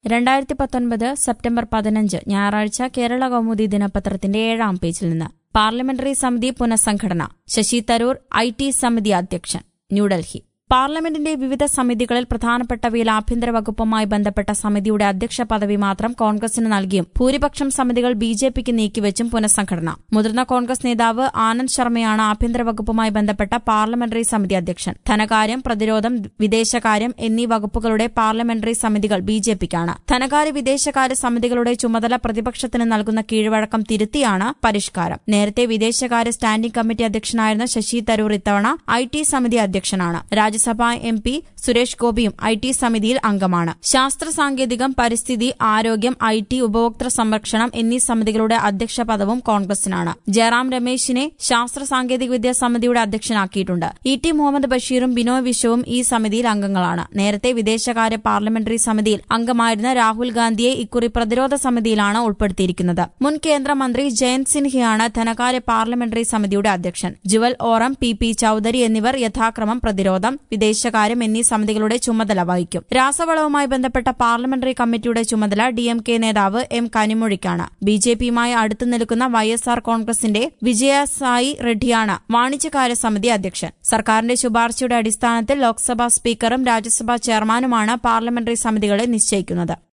രണ്ടായിരത്തി പത്തൊൻപത് സെപ്റ്റംബർ പതിനഞ്ച് ഞായറാഴ്ച കേരള കൗമുദി ദിനപത്രത്തിന്റെ ഏഴാം പേജിൽ നിന്ന് പാർലമെന്ററി സമിതി പുനഃസംഘടന ശശി തരൂർ ഐ ടി സമിതി അധ്യക്ഷൻ ന്യൂഡൽഹി പാർലമെന്റിന്റെ വിവിധ സമിതികളിൽ പ്രധാനപ്പെട്ടവയിൽ ആഭ്യന്തര വകുപ്പുമായി ബന്ധപ്പെട്ട സമിതിയുടെ അധ്യക്ഷ പദവി മാത്രം കോൺഗ്രസിന് നൽകിയും ഭൂരിപക്ഷം സമിതികൾ ബി ജെ പിക്ക് നീക്കിവച്ചും പുനഃസംഘടന മുതിർന്ന കോൺഗ്രസ് നേതാവ് ആനന്ദ് ശർമ്മയാണ് ആഭ്യന്തര വകുപ്പുമായി ബന്ധപ്പെട്ട പാർലമെന്ററി സമിതി അധ്യക്ഷൻ ധനകാര്യം പ്രതിരോധം വിദേശകാര്യം എന്നീ വകുപ്പുകളുടെ പാർലമെന്ററി സമിതികൾ ബി ജെ പിക്കാണ് ധനകാര്യ വിദേശകാര്യ സമിതികളുടെ ചുമതല പ്രതിപക്ഷത്തിന് നൽകുന്ന കീഴ്വഴക്കം തിരുത്തിയാണ് പരിഷ്കാരം നേരത്തെ വിദേശകാര്യ സ്റ്റാൻഡിംഗ് കമ്മിറ്റി അധ്യക്ഷനായിരുന്ന ശശി തരൂർ ഇത്തവണ ഐ ടി സമിതി അധ്യക്ഷനാണ് രാജ്യസഭാ എം പി സുരേഷ് ഗോപിയും ഐ ടി സമിതിയിൽ അംഗമാണ് ശാസ്ത്ര സാങ്കേതികം പരിസ്ഥിതി ആരോഗ്യം ഐ ടി ഉപഭോക്തൃ സംരക്ഷണം എന്നീ സമിതികളുടെ അധ്യക്ഷ പദവും കോൺഗ്രസിനാണ് ജയറാം രമേശിനെ ശാസ്ത്ര സാങ്കേതിക വിദ്യാ സമിതിയുടെ അധ്യക്ഷനാക്കിയിട്ടുണ്ട് ഇ ടി മുഹമ്മദ് ബഷീറും ബിനോയ് വിശ്വവും ഈ സമിതിയിൽ അംഗങ്ങളാണ് നേരത്തെ വിദേശകാര്യ പാർലമെന്ററി സമിതിയിൽ അംഗമായിരുന്ന രാഹുൽ ഗാന്ധിയെ ഇക്കുറി പ്രതിരോധ സമിതിയിലാണ് ഉൾപ്പെടുത്തിയിരിക്കുന്നത് മുൻ കേന്ദ്രമന്ത്രി ജയന്ത് സിൻഹയാണ് ധനകാര്യ പാർലമെന്ററി സമിതിയുടെ അധ്യക്ഷൻ ജുവൽ ഓറം പി പി ചൌധരി എന്നിവർ യഥാക്രമം പ്രതിരോധം വിദേശകാര്യം എന്നീ സമിതികളുടെ ചുമതല വഹിക്കും രാസവളവുമായി ബന്ധപ്പെട്ട പാർലമെന്ററി കമ്മിറ്റിയുടെ ചുമതല ഡിഎംകെ നേതാവ് എം കനിമൊഴിക്കാണ് ബി ജെ പിയുമായി അടുത്തു നിൽക്കുന്ന വൈ എസ് ആർ കോൺഗ്രസിന്റെ വിജയസായി റെഡ്ഡിയാണ് വാണിജ്യകാര്യ സമിതി അധ്യക്ഷൻ സർക്കാരിന്റെ ശുപാർശയുടെ അടിസ്ഥാനത്തിൽ ലോക്സഭാ സ്പീക്കറും രാജ്യസഭാ ചെയർമാനുമാണ് പാർലമെന്ററി സമിതികളെ നിശ്ചയിക്കുന്നത്